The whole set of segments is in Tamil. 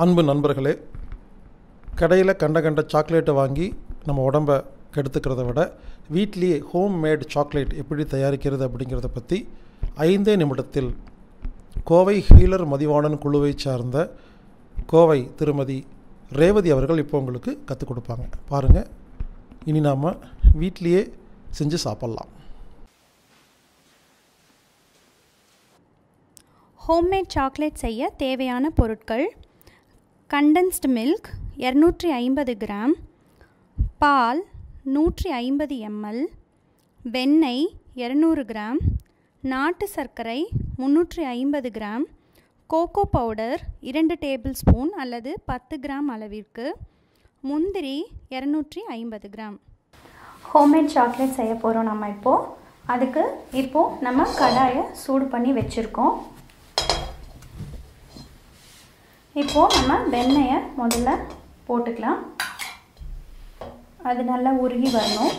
அன்பு நண்பர்களே கடையில் கண்ட கண்ட சாக்லேட்டை வாங்கி நம்ம உடம்ப கெடுத்துக்கிறத விட வீட்லேயே ஹோம் மேட் சாக்லேட் எப்படி தயாரிக்கிறது அப்படிங்கிறத பற்றி ஐந்தே நிமிடத்தில் கோவை ஹீலர் மதிவாணன் குழுவை சார்ந்த கோவை திருமதி ரேவதி அவர்கள் இப்போ உங்களுக்கு கற்றுக் கொடுப்பாங்க பாருங்கள் இனி நாம் வீட்லேயே செஞ்சு சாப்பிட்லாம் ஹோம்மேட் சாக்லேட் செய்ய தேவையான பொருட்கள் கண்டென்ஸ்டு மில்க் இரநூற்றி ஐம்பது கிராம் பால் நூற்றி ஐம்பது எம்எல் வெண்ணெய் இரநூறு கிராம் நாட்டு சர்க்கரை முந்நூற்றி ஐம்பது கிராம் கோகோ பவுடர் இரண்டு டேபிள் ஸ்பூன் அல்லது பத்து கிராம் அளவிற்கு முந்திரி இரநூற்றி ஐம்பது கிராம் ஹோம்மேட் சாக்லேட் செய்ய போகிறோம் நம்ம இப்போது அதுக்கு இப்போது நம்ம கடாயை சூடு பண்ணி வச்சுருக்கோம் இப்போது நம்ம வெண்ணெயை முதல்ல போட்டுக்கலாம் அது நல்லா உருகி வரணும்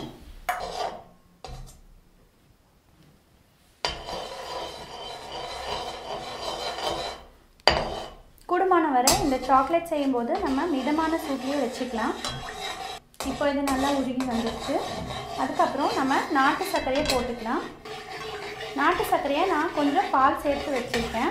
கூடுமான வரை இந்த சாக்லேட் செய்யும்போது நம்ம மிதமான சூட்லேயே வச்சுக்கலாம் இப்போ இது நல்லா உருகி வந்துடுச்சு அதுக்கப்புறம் நம்ம நாட்டு சர்க்கரையை போட்டுக்கலாம் நாட்டு சர்க்கரையை நான் கொஞ்சம் பால் சேர்த்து வச்சுருக்கேன்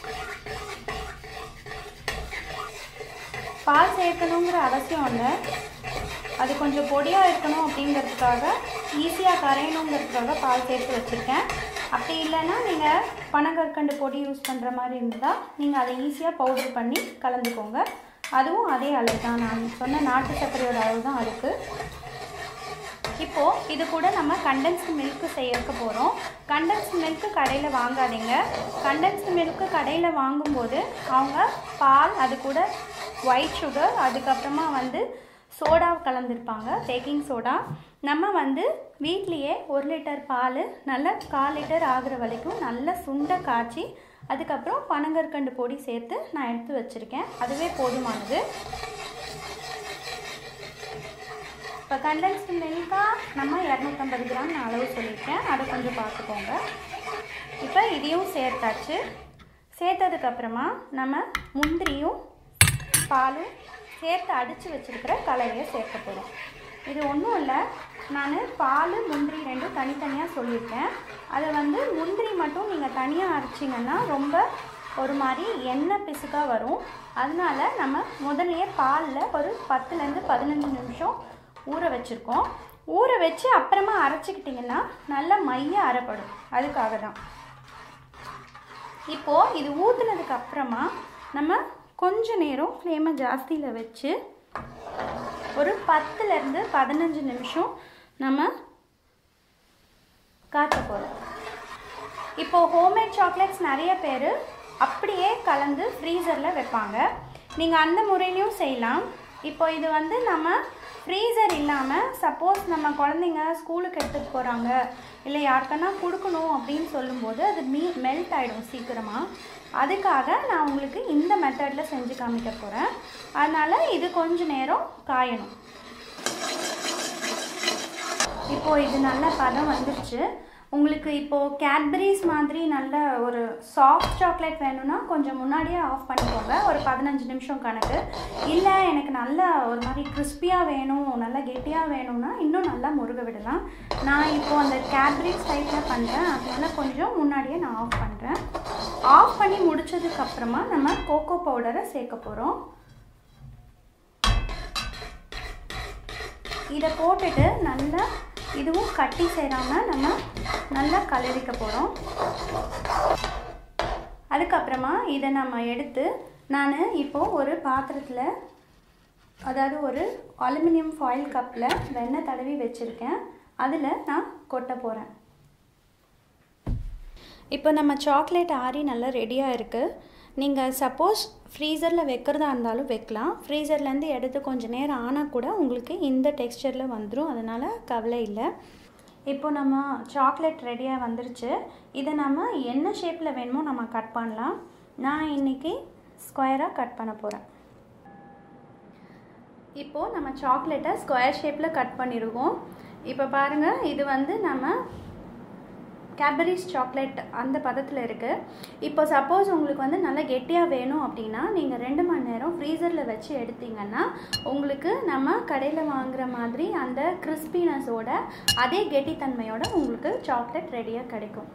பால் சேர்க்கணுங்கிற அவசியம் இல்லை அது கொஞ்சம் பொடியாக இருக்கணும் அப்படிங்கிறதுக்காக ஈஸியாக கரையணுங்கிறதுக்காக பால் சேர்த்து வச்சுருக்கேன் அப்படி இல்லைன்னா நீங்கள் பனங்கற்கண்டு பொடி யூஸ் பண்ணுற மாதிரி இருந்தால் நீங்கள் அதை ஈஸியாக பவுடர் பண்ணி கலந்துக்கோங்க அதுவும் அதே அளவு தான் நான் சொன்ன நாட்டு சர்க்கரையோட அளவு தான் இருக்குது இப்போது இது கூட நம்ம கண்டென்ஸ்டு மில்க்கு செய்யறதுக்கு போகிறோம் கண்டென்ஸ்டு மில்க்கு கடையில் வாங்காதீங்க கண்டென்ஸ்டு மில்க்கு கடையில் வாங்கும்போது அவங்க பால் அது கூட ஒயிட் சுகர் அதுக்கப்புறமா வந்து சோடா கலந்துருப்பாங்க பேக்கிங் சோடா நம்ம வந்து வீட்லேயே ஒரு லிட்டர் பால் நல்லா கால் லிட்டர் ஆகிற வரைக்கும் நல்லா சுண்டை காய்ச்சி அதுக்கப்புறம் பனங்கற்கண்டு பொடி சேர்த்து நான் எடுத்து வச்சுருக்கேன் அதுவே போதுமானது இப்போ கண்டென்ஸ்டு மில்காக நம்ம இரநூத்தம்பது கிராம் நான் அளவு சொல்லியிருக்கேன் அதை கொஞ்சம் பார்த்துக்கோங்க இப்போ இதையும் சேர்த்தாச்சு சேர்த்ததுக்கப்புறமா நம்ம முந்திரியும் பாலும் சேர்த்து அடித்து வச்சுருக்கிற கலவையை சேர்க்க போகிறோம் இது ஒன்றும் இல்லை நான் பால் முந்திரி ரெண்டும் தனித்தனியாக சொல்லியிருக்கேன் அதை வந்து முந்திரி மட்டும் நீங்கள் தனியாக அரைச்சிங்கன்னா ரொம்ப ஒரு மாதிரி எண்ணெய் பிசுக்காக வரும் அதனால நம்ம முதல்லையே பாலில் ஒரு பத்துலேருந்து பதினஞ்சு நிமிஷம் ஊற வச்சுருக்கோம் ஊற வச்சு அப்புறமா அரைச்சிக்கிட்டிங்கன்னா நல்லா மைய அரைப்படும் அதுக்காக தான் இப்போது இது ஊற்றுனதுக்கு அப்புறமா நம்ம கொஞ்ச நேரம் ஃப்ளேமை ஜாஸ்தியில் வச்சு ஒரு பத்துலேருந்து பதினஞ்சு நிமிஷம் நம்ம காய்ச்ச போகிறோம் இப்போது ஹோம்மேட் சாக்லேட்ஸ் நிறைய பேர் அப்படியே கலந்து ஃப்ரீசரில் வைப்பாங்க நீங்கள் அந்த முறையிலையும் செய்யலாம் இப்போ இது வந்து நம்ம ஃப்ரீசர் இல்லாமல் சப்போஸ் நம்ம குழந்தைங்க ஸ்கூலுக்கு எடுத்துகிட்டு போகிறாங்க இல்லை யாருக்கன்னா கொடுக்கணும் அப்படின்னு சொல்லும்போது அது மீ மெல்ட் ஆகிடும் சீக்கிரமாக அதுக்காக நான் உங்களுக்கு இந்த மெத்தடில் செஞ்சு காமிக்க போகிறேன் அதனால் இது கொஞ்ச நேரம் காயணும் இப்போது இது நல்ல பதம் வந்துருச்சு உங்களுக்கு இப்போது கேட்பரிஸ் மாதிரி நல்ல ஒரு சாஃப்ட் சாக்லேட் வேணும்னா கொஞ்சம் முன்னாடியே ஆஃப் பண்ணிக்கோங்க ஒரு பதினஞ்சு நிமிஷம் கணக்கு இல்லை எனக்கு நல்ல ஒரு மாதிரி கிறிஸ்பியாக வேணும் நல்லா கெட்டியாக வேணும்னா இன்னும் நல்லா முருக விடலாம் நான் இப்போது அந்த கேட்பரிஸ் டைப்பில் பண்ணுறேன் அதனால கொஞ்சம் முன்னாடியே நான் ஆஃப் பண்ணுறேன் ஆஃப் பண்ணி முடிச்சதுக்கப்புறமா நம்ம கோகோ பவுடரை சேர்க்க போகிறோம் இதை போட்டுட்டு நல்லா இதுவும் கட்டி சேராமல் நம்ம நல்லா கலரிக்க போகிறோம் அதுக்கப்புறமா இதை நம்ம எடுத்து நான் இப்போது ஒரு பாத்திரத்தில் அதாவது ஒரு அலுமினியம் ஃபாயில் கப்பில் வெண்ணெய் தடவி வச்சுருக்கேன் அதில் நான் கொட்ட போகிறேன் இப்போ நம்ம சாக்லேட் ஆறி நல்லா ரெடியாக இருக்குது நீங்கள் சப்போஸ் ஃப்ரீசரில் வைக்கிறதா இருந்தாலும் வைக்கலாம் ஃப்ரீசர்லேருந்து எடுத்து கொஞ்சம் நேரம் ஆனால் கூட உங்களுக்கு இந்த டெக்ஸ்டரில் வந்துடும் அதனால் கவலை இல்லை இப்போ நம்ம சாக்லேட் ரெடியாக வந்துருச்சு இதை நம்ம என்ன ஷேப்பில் வேணுமோ நம்ம கட் பண்ணலாம் நான் இன்றைக்கி ஸ்கொயராக கட் பண்ண போகிறேன் இப்போது நம்ம சாக்லேட்டை ஸ்கொயர் ஷேப்பில் கட் பண்ணிடுவோம் இப்போ பாருங்கள் இது வந்து நம்ம கேட்பரிஸ் சாக்லேட் அந்த பதத்தில் இருக்குது இப்போ சப்போஸ் உங்களுக்கு வந்து நல்லா கெட்டியாக வேணும் அப்படின்னா நீங்கள் ரெண்டு மணி நேரம் ஃப்ரீசரில் வச்சு எடுத்தீங்கன்னா உங்களுக்கு நம்ம கடையில் வாங்குற மாதிரி அந்த கிறிஸ்பினஸோட அதே கெட்டித்தன்மையோட உங்களுக்கு சாக்லேட் ரெடியாக கிடைக்கும்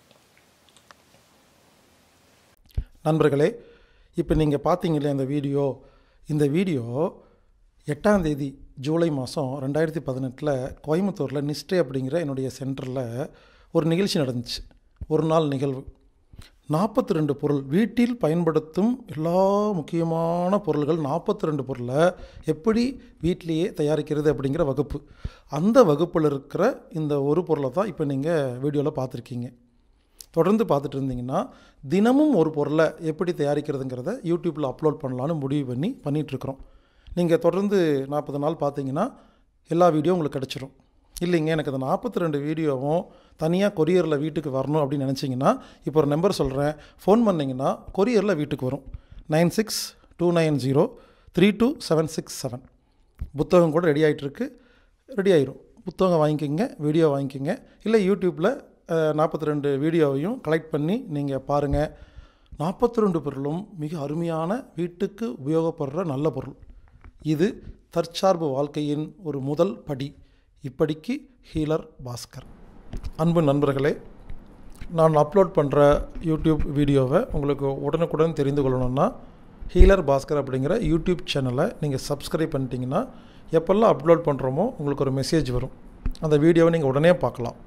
நண்பர்களே இப்போ நீங்கள் பார்த்தீங்களே இந்த வீடியோ இந்த வீடியோ எட்டாம் தேதி ஜூலை மாதம் ரெண்டாயிரத்தி பதினெட்டில் கோயம்புத்தூரில் நிஸ்டே அப்படிங்கிற என்னுடைய சென்டரில் ஒரு நிகழ்ச்சி நடந்துச்சு ஒரு நாள் நிகழ்வு நாற்பத்தி ரெண்டு பொருள் வீட்டில் பயன்படுத்தும் எல்லா முக்கியமான பொருள்கள் நாற்பத்தி ரெண்டு பொருளை எப்படி வீட்டிலேயே தயாரிக்கிறது அப்படிங்கிற வகுப்பு அந்த வகுப்பில் இருக்கிற இந்த ஒரு பொருளை தான் இப்போ நீங்கள் வீடியோவில் பார்த்துருக்கீங்க தொடர்ந்து பார்த்துட்டு இருந்தீங்கன்னா தினமும் ஒரு பொருளை எப்படி தயாரிக்கிறதுங்கிறத யூடியூப்பில் அப்லோட் பண்ணலான்னு முடிவு பண்ணி பண்ணிகிட்ருக்குறோம் நீங்கள் தொடர்ந்து நாற்பது நாள் பார்த்தீங்கன்னா எல்லா வீடியோ உங்களுக்கு கிடச்சிரும் இல்லைங்க எனக்கு அந்த நாற்பத்தி ரெண்டு வீடியோவும் தனியாக கொரியரில் வீட்டுக்கு வரணும் அப்படின்னு நினச்சிங்கன்னா இப்போ ஒரு நம்பர் சொல்கிறேன் ஃபோன் பண்ணிங்கன்னா கொரியரில் வீட்டுக்கு வரும் nine six two nine zero three two seven six seven புத்தகம் கூட ரெடி ஆகிட்டுருக்கு ரெடி ஆயிரும் புத்தகம் வாங்கிக்கோங்க வீடியோ வாங்கிக்கோங்க இல்லை யூடியூப்பில் நாற்பத்தி ரெண்டு வீடியோவையும் கலெக்ட் பண்ணி நீங்கள் பாருங்கள் நாற்பத்தி ரெண்டு பொருளும் மிக அருமையான வீட்டுக்கு உபயோகப்படுற நல்ல பொருள் இது தற்சார்பு வாழ்க்கையின் ஒரு முதல் படி இப்படிக்கு ஹீலர் பாஸ்கர் அன்பு நண்பர்களே நான் அப்லோட் பண்ணுற யூடியூப் வீடியோவை உங்களுக்கு உடனுக்குடன் தெரிந்து கொள்ளணும்னா ஹீலர் பாஸ்கர் அப்படிங்கிற யூடியூப் சேனலை நீங்கள் சப்ஸ்கிரைப் பண்ணிட்டீங்கன்னா எப்போல்லாம் அப்லோட் பண்ணுறோமோ உங்களுக்கு ஒரு மெசேஜ் வரும் அந்த வீடியோவை நீங்கள் உடனே பார்க்கலாம்